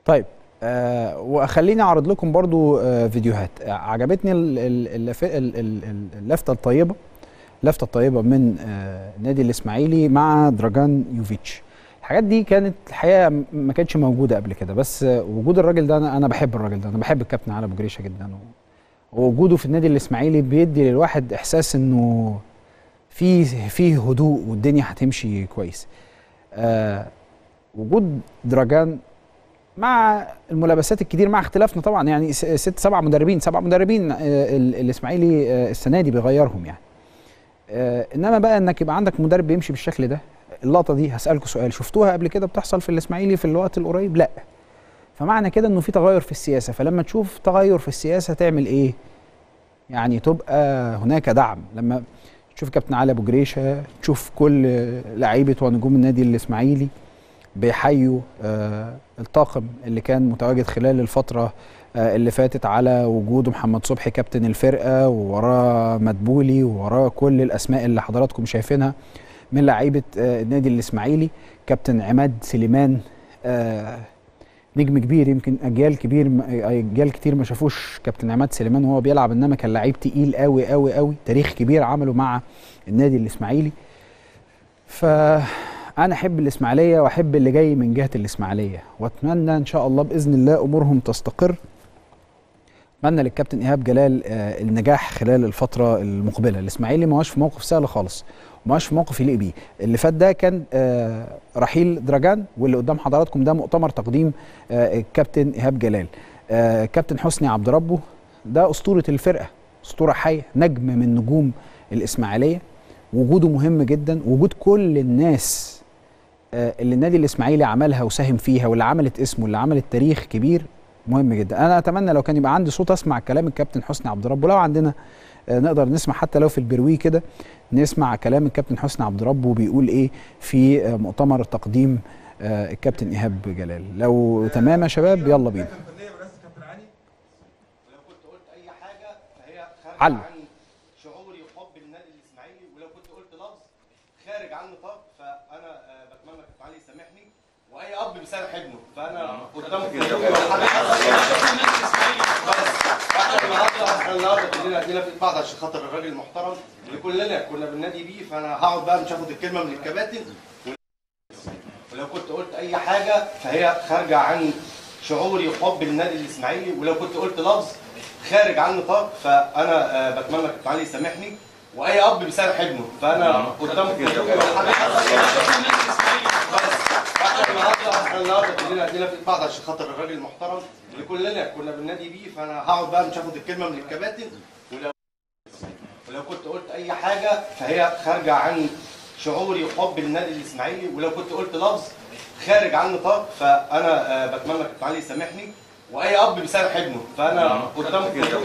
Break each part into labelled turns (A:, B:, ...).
A: طيب آه وخليني اعرض لكم برضو آه فيديوهات آه عجبتني ال- ال- اللف- ال- ال- ال- اللفته الطيبه اللفته الطيبه من آه النادي الاسماعيلي مع دراجان يوفيتش الحاجات دي كانت الحقيقه م- ما كانتش موجوده قبل كده بس آه وجود الراجل ده انا انا بحب الراجل ده انا بحب الكابتن علي ابو جريشه جدا و- ووجوده في النادي الاسماعيلي بيدي للواحد احساس انه في في هدوء والدنيا هتمشي كويس آه وجود دراجان مع الملابسات الكتير مع اختلافنا طبعا يعني س- ست سبع مدربين سبع مدربين آه، ال- الاسماعيلي آه، السنه دي بيغيرهم يعني آه، انما بقى انك يبقى عندك مدرب بيمشي بالشكل ده اللقطه دي هسالكم سؤال شفتوها قبل كده بتحصل في الاسماعيلي في الوقت القريب لا فمعنى كده انه في تغير في السياسه فلما تشوف تغير في السياسه تعمل ايه يعني تبقى هناك دعم لما تشوف كابتن علي ابو جريشه تشوف كل لعيبه ونجوم النادي الاسماعيلي بيحيوا آه الطاقم اللي كان متواجد خلال الفتره آه اللي فاتت على وجود محمد صبحي كابتن الفرقه ووراه مدبولي ووراه كل الاسماء اللي حضراتكم شايفينها من لعيبه آه النادي الاسماعيلي كابتن عماد سليمان آه نجم كبير يمكن اجيال كبير اجيال كتير ما شافوش كابتن عماد سليمان وهو بيلعب انما كان لعيب تقيل قوي قوي قوي تاريخ كبير عمله مع النادي الاسماعيلي فانا احب الاسماعيليه واحب اللي جاي من جهه الاسماعيليه واتمنى ان شاء الله باذن الله امورهم تستقر اتمنى للكابتن ايهاب جلال آه، النجاح خلال الفتره المقبله الاسماعيلي ما هوش في موقف سهل خالص وما هوش في موقف يليق بيه اللي فات ده كان آه، رحيل دراجان واللي قدام حضراتكم ده مؤتمر تقديم آه، الكابتن ايهاب جلال آه، كابتن حسني عبد ربه ده اسطوره الفرقه اسطوره حيه نجم من نجوم الاسماعيليه وجوده مهم جدا وجود كل الناس آه، اللي النادي الاسماعيلي عملها وساهم فيها واللي عملت اسمه واللي عملت تاريخ كبير مهم جدا انا اتمنى لو كان يبقى عندي صوت اسمع كلام الكابتن حسني عبد ربه لو عندنا آه، نقدر نسمع حتى لو في البروي كده نسمع كلام الكابتن حسني عبد ربه وبيقول ايه في آه، مؤتمر تقديم آه، الكابتن ايهاب جلال لو تمام يا شباب يلا بينا
B: ولو كنت قلت اي حاجه فهي خارجه
A: علم.
B: عن شعوري وحب النادي الاسماعيلي ولو كنت قلت لفظ خارج عن نطاق فانا آه، بتمنى كابتن علي يسامحني واي اب بيسامح ابنه فانا قدامكم بس احنا النهارده احنا النهارده كلنا ايدينا في بعض عشان خاطر الراجل المحترم اللي كلنا كنا بننادي بيه فانا هقعد بقى مش هاخد الكلمه من الكباتن ولو كنت قلت اي حاجه فهي خارجه عن شعوري وحب النادي الاسماعيلي ولو كنت قلت لفظ خارج عن نطاق فانا آه، بتمنى كابتن علي يسامحني واي اب بيسامح ابنه فانا قدامكم بس احنا النهارده احنا النهارده كلنا ايدينا في بعض عشان خاطر الراجل المحترم اللي كلنا كنا بننادي بيه فانا هقعد بقى مش هاخد الكلمه من الكباتن ولو ولو كنت قلت اي حاجه فهي خارجه عن شعوري وحب النادي الاسماعيلي ولو كنت قلت لفظ خارج عن نطاق فانا آه، بتمنى كابتن علي يسامحني واي اب بيسامح ابنه فانا قدامكم بس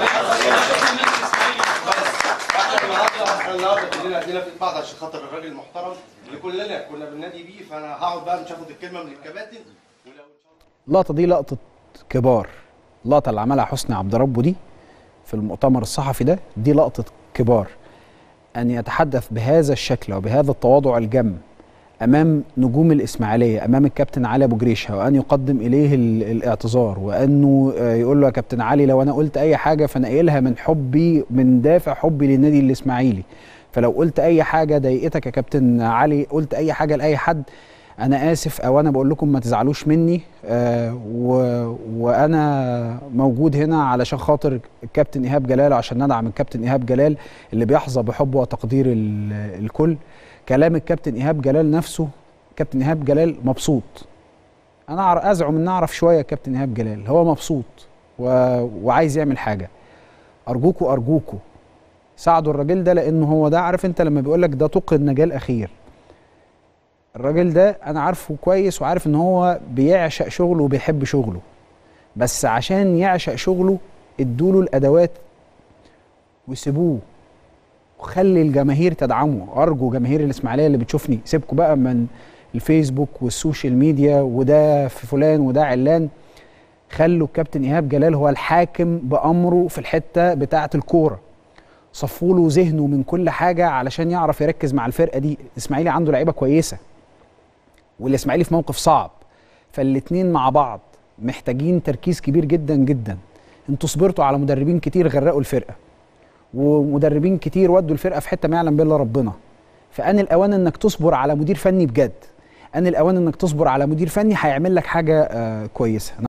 B: احنا النهارده احنا النهارده كلنا ايدينا في بعض عشان خاطر الراجل المحترم اللي كلنا كنا بننادي بيه فانا هقعد بقى مش هاخد الكلمه من الكباتن ولو ان شاء الله
A: اللقطه دي لقطه كبار اللقطه اللي عملها حسني عبد ربه دي في المؤتمر الصحفي ده دي لقطه كبار ان يتحدث بهذا الشكل وبهذا التواضع الجم امام نجوم الاسماعيليه امام الكابتن علي ابو جريشه وان يقدم اليه ال- الاعتذار وانه آه، يقول له يا كابتن علي لو انا قلت اي حاجه فانا قايلها من حبي من دافع حبي للنادي الاسماعيلي فلو قلت اي حاجه ضايقتك يا كابتن علي قلت اي حاجه لاي حد انا اسف او انا بقول لكم ما تزعلوش مني آه و... وانا موجود هنا علشان خاطر الكابتن ايهاب جلال عشان ندعم الكابتن ايهاب جلال اللي بيحظى بحب وتقدير ال... الكل كلام الكابتن ايهاب جلال نفسه كابتن ايهاب جلال مبسوط انا أعر- ازعم ان اعرف شويه كابتن ايهاب جلال هو مبسوط و... وعايز يعمل حاجه ارجوكوا ارجوكوا ساعدوا الراجل ده لانه هو ده عارف انت لما بيقول لك ده طوق النجاه الاخير الراجل ده انا عارفه كويس وعارف ان هو بيعشق شغله وبيحب شغله بس عشان يعشق شغله ادوله الادوات وسيبوه وخلي الجماهير تدعمه ارجو جماهير الاسماعيليه اللي بتشوفني سيبكوا بقى من الفيسبوك والسوشيال ميديا وده في فلان وده علان خلوا الكابتن ايهاب جلال هو الحاكم بامره في الحته بتاعه الكوره صفوا له ذهنه من كل حاجه علشان يعرف يركز مع الفرقه دي الاسماعيلي عنده لعيبه كويسه والاسماعيلي في موقف صعب فالاتنين مع بعض محتاجين تركيز كبير جدا جدا انتوا صبرتوا على مدربين كتير غرقوا الفرقه ومدربين كتير ودوا الفرقه في حته ما يعلم بها الا ربنا فان الاوان انك تصبر على مدير فني بجد ان الاوان انك تصبر على مدير فني هيعمل لك حاجه آه كويسه